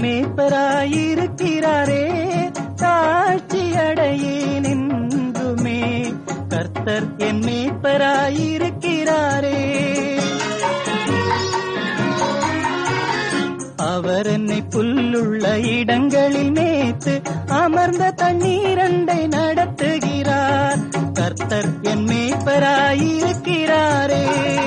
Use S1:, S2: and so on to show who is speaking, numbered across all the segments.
S1: மேய்ப்பராயிருக்கிறாரே தாழ்ச்சி அடையேன் என்றுமே கர்த்தர் என் மேய்ப்பராயிருக்கிறாரே அவர் என்னை புல்லுள்ள இடங்களில் மேய்த்து அமர்ந்த தண்ணீரண்டை நடத்துகிறார் கர்த்தர் என் மேய்ப்பராயிருக்கிறாரே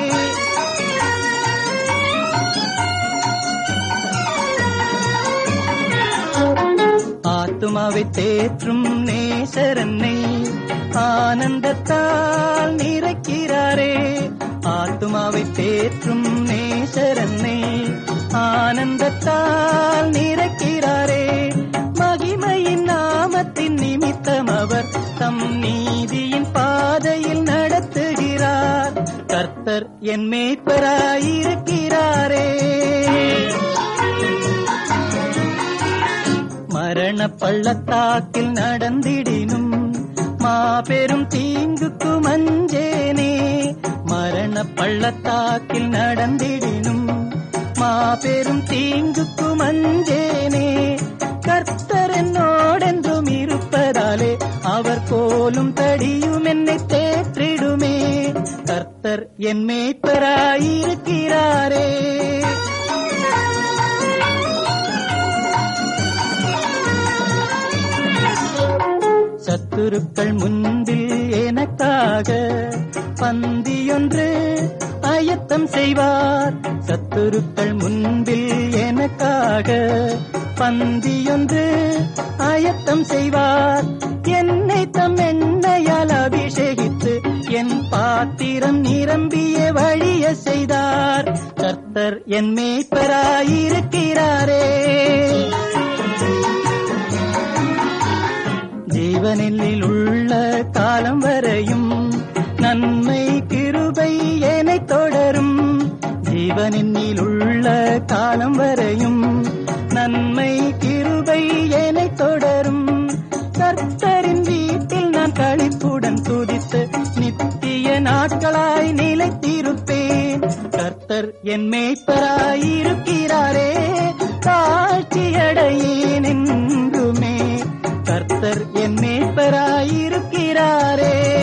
S1: ஆத்துமாவை தேற்றும் நேசரன்னை ஆனந்தத்தால் நிறைக்கிறாரே ஆத்துமாவை தேற்றும் நேசரன்னை ஆனந்தத்தால் நிறைக்கிறாரே மகிமையின் நாமத்தின் நிமித்தம் அவர் தம் நீதியின் பாதையில் நடத்துகிறார் கர்த்தர் என் மேய்ப்பராயிருக்கிறாரே மரண பள்ளத்தாக்கில் நடந்திடினும் மாபெரும் தீங்குக்கு மஞ்சேனே மரண பள்ளத்தாக்கில் நடந்திடினும் மாபெரும் தீங்குக்கு மஞ்சேனே கர்த்தர் என்னோடென்றும் இருப்பதாலே அவர் கோலும் தடியும் என்னை தேற்றிடுமே கர்த்தர் என் மேய்ப்பராயிருக்கிறாரே சத்துருக்கள் முன்பில் எனக்காக பந்தியொன்று ஆயத்தம் செய்வார் சத்துருக்கள் முன்பில் எனக்காக பந்தியொன்று ஆயத்தம் செய்வார் என்னை தம் எண்ணெயால் அபிஷேகித்து என் பாத்திரம் நிரம்பிய வழிய செய்தார் கர்த்தர் என் மேய்ப்பராயிருக்கிறாரே ஜீவனில் உள்ள காலம் வரையும் நன்மை கிருபை எனை தொடரும் ஜீவனில் உள்ள காலம் வரையும் நன்மை கிருபை எனை தொடரும் கர்த்தரின் வீட்டில் நான் களிப்புடன் துதித்து நித்திய நாட்களாய் நிலைத்திருப்பேன் கர்த்தர் என் மேய்ப்பராயிருக்கிறாரே தாழ்ச்சியடையேன் என்றுமே கர்த்தர் என் மேய்ப்பராயிருக்கிறாரே